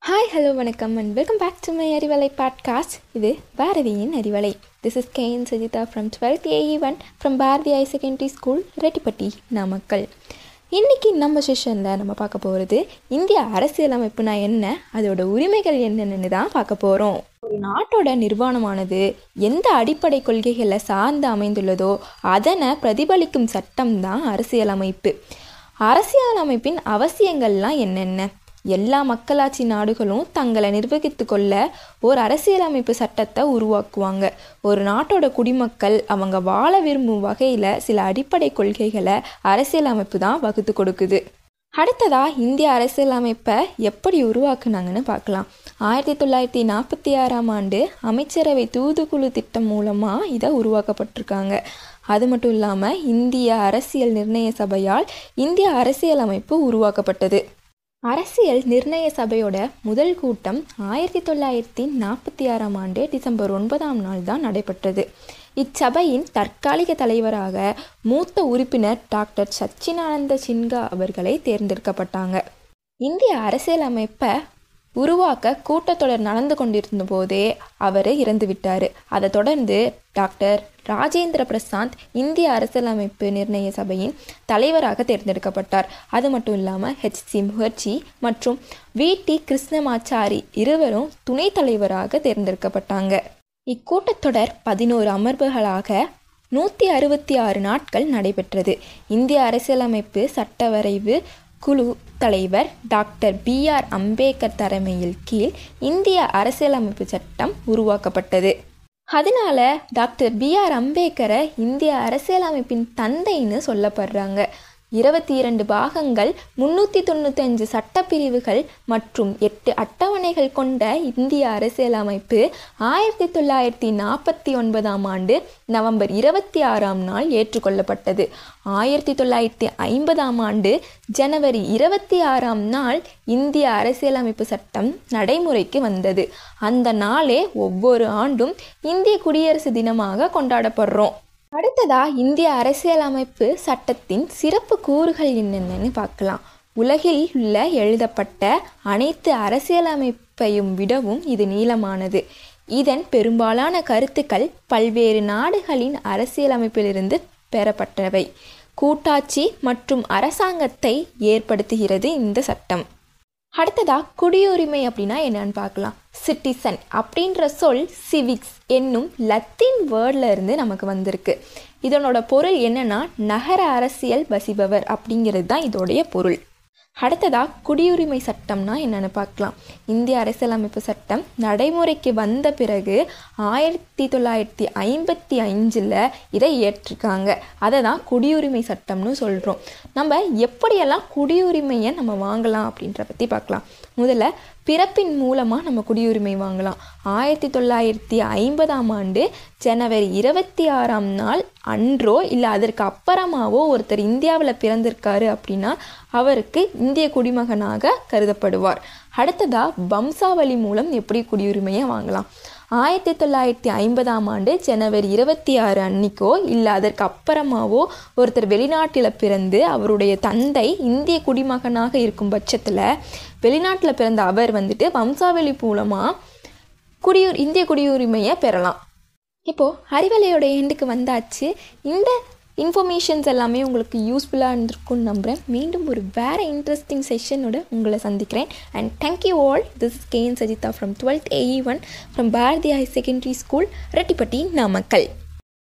hi hello வணக்கம் and welcome back to my Arivalai podcast இது பாரதியின் Arivalai this is K N Sajitha from twelfth A E one from Bharathi high secondary school Rettipatti Namakkal இன்றைக்கி நம்ம செஷனில் நம்ம பார்க்க போகிறது இந்திய அரசியலமைப்புனா என்ன அதோட உரிமைகள் என்னென்னு தான் பார்க்க போகிறோம் ஒரு நாட்டோட நிர்வாணமானது எந்த அடிப்படை கொள்கைகளை சார்ந்து அமைந்துள்ளதோ அதனை பிரதிபலிக்கும் சட்டம் தான் அரசியலமைப்பு அரசியலமைப்பின் அவசியங்கள்லாம் என்னென்ன எல்லா மக்களாட்சி நாடுகளும் தங்களை நிர்வகித்து கொள்ள ஒரு அரசியலமைப்பு சட்டத்தை உருவாக்குவாங்க ஒரு நாட்டோட குடிமக்கள் அவங்க வாழ விரும்பும் வகையில் சில அடிப்படை கொள்கைகளை அரசியலமைப்பு தான் வகுத்து கொடுக்குது அடுத்ததா இந்திய அரசியலமைப்பை எப்படி உருவாக்குனாங்கன்னு பார்க்கலாம் ஆயிரத்தி தொள்ளாயிரத்தி நாற்பத்தி ஆறாம் ஆண்டு அமைச்சரவை தூதுக்குழு திட்டம் மூலமாக இதை உருவாக்கப்பட்டிருக்காங்க அது மட்டும் இல்லாமல் இந்திய அரசியல் நிர்ணய சபையால் இந்திய அரசியலமைப்பு உருவாக்கப்பட்டது அரசியல் நிர்ணய சபையோட முதல் கூட்டம் ஆயிரத்தி தொள்ளாயிரத்தி நாற்பத்தி ஆறாம் ஆண்டு டிசம்பர் ஒன்பதாம் நாள் தான் நடைபெற்றது இச்சபையின் தற்காலிக தலைவராக மூத்த உறுப்பினர் டாக்டர் சச்சினானந்த சின்ஹா அவர்களை தேர்ந்தெடுக்கப்பட்டாங்க இந்திய அரசியலமைப்பை உருவாக்க கூட்டத்தொடர் நடந்து கொண்டிருந்த போதே அவர் இறந்து விட்டார் அதை தொடர்ந்து டாக்டர் ராஜேந்திர பிரசாந்த் இந்திய அரசியலமைப்பு நிர்ணய சபையின் தலைவராக தேர்ந்தெடுக்கப்பட்டார் அது மட்டும் இல்லாமல் ஹெச் சி முகர்ஜி மற்றும் வி டி கிருஷ்ணமாச்சாரி இருவரும் துணைத் தலைவராக தேர்ந்தெடுக்கப்பட்டாங்க இக்கூட்டத்தொடர் பதினோரு அமர்வுகளாக நூற்றி அறுபத்தி ஆறு நாட்கள் நடைபெற்றது இந்திய அரசியலமைப்பு சட்ட வரைவு குழு தலைவர் டாக்டர் பி ஆர் அம்பேத்கர் தலைமையில் கீழ் இந்திய அரசியலமைப்பு சட்டம் உருவாக்கப்பட்டது அதனால டாக்டர் பி ஆர் அம்பேத்கரை இந்திய அரசியலமைப்பின் தந்தைன்னு சொல்லப்படுறாங்க இருபத்தி இரண்டு பாகங்கள் முன்னூற்றி தொண்ணூத்தஞ்சு சட்டப்பிரிவுகள் மற்றும் எட்டு அட்டவணைகள் கொண்ட இந்திய அரசியலமைப்பு ஆயிரத்தி தொள்ளாயிரத்தி நாற்பத்தி ஒன்பதாம் ஆண்டு நவம்பர் இருபத்தி ஆறாம் நாள் ஏற்றுக்கொள்ளப்பட்டது ஆயிரத்தி தொள்ளாயிரத்தி ஐம்பதாம் ஆண்டு ஜனவரி இருபத்தி ஆறாம் நாள் இந்திய அரசியலமைப்பு சட்டம் நடைமுறைக்கு வந்தது அந்த நாளே ஒவ்வொரு ஆண்டும் இந்திய குடியரசு தினமாக கொண்டாடப்படுறோம் அடுத்ததா இந்திய அரசியலமைப்பு சட்டத்தின் சிறப்பு கூறுகள் என்னென்னு பார்க்கலாம் உலகில் உள்ள எழுதப்பட்ட அனைத்து அரசியலமைப்பையும் விடவும் இது நீளமானது இதன் பெரும்பாலான கருத்துக்கள் பல்வேறு நாடுகளின் அரசியலமைப்பிலிருந்து பெறப்பட்டவை கூட்டாட்சி மற்றும் அரசாங்கத்தை ஏற்படுத்துகிறது இந்த சட்டம் அடுத்ததா குடியுரிமை அப்படின்னா என்னன்னு பார்க்கலாம் சிட்டிசன் அப்படின்ற சொல் சிவிக்ஸ் என்னும் லத்தீன் வேர்டில் இருந்து நமக்கு வந்திருக்கு இதனோட பொருள் என்னன்னா நகர அரசியல் வசிப்பவர் அப்படிங்கிறது தான் இதோடைய பொருள் அடுத்ததா குடியுரிமை சட்டம்னா என்னென்னு பார்க்கலாம் இந்திய அரசியலமைப்பு சட்டம் நடைமுறைக்கு வந்த பிறகு ஆயிரத்தி தொள்ளாயிரத்தி ஐம்பத்தி அஞ்சில் இதை ஏற்றிருக்காங்க அதை தான் குடியுரிமை சட்டம்னு சொல்கிறோம் நம்ம எப்படியெல்லாம் குடியுரிமையை நம்ம வாங்கலாம் அப்படின்ற பற்றி பார்க்கலாம் முதல்ல பிறப்பின் மூலமாக நம்ம குடியுரிமை வாங்கலாம் ஆயிரத்தி தொள்ளாயிரத்தி ஐம்பதாம் ஆண்டு ஜனவரி இருபத்தி ஆறாம் நாள் அன்றோ இல்லை அதற்கு அப்புறமாவோ ஒருத்தர் இந்தியாவில் பிறந்திருக்காரு அப்படின்னா அவருக்கு இந்திய குடிமகனாக கருதப்படுவார் அடுத்ததாக வம்சாவளி மூலம் எப்படி குடியுரிமையை வாங்கலாம் ஆயிரத்தி தொள்ளாயிரத்தி ஐம்பதாம் ஆண்டு ஜனவரி இருபத்தி ஆறு அன்னைக்கோ இல்லை அதற்கு அப்புறமாவோ ஒருத்தர் வெளிநாட்டில் பிறந்து அவருடைய தந்தை இந்திய குடிமகனாக இருக்கும் பட்சத்தில் வெளிநாட்டில் பிறந்த அவர் வந்துட்டு வம்சாவளி மூலமாக குடியுர் இந்திய குடியுரிமையை பெறலாம் இப்போது அறிவலையோட எண்டுக்கு வந்தாச்சு இந்த இன்ஃபர்மேஷன்ஸ் எல்லாமே உங்களுக்கு யூஸ்ஃபுல்லாக இருந்திருக்கும்னு நம்புகிறேன் மீண்டும் ஒரு வேறு இன்ட்ரெஸ்டிங் செஷனோட உங்களை சந்திக்கிறேன் and thank you all this is K N Sajitha from twelfth A E one from Bharathi high secondary school Rettipatti Namakkal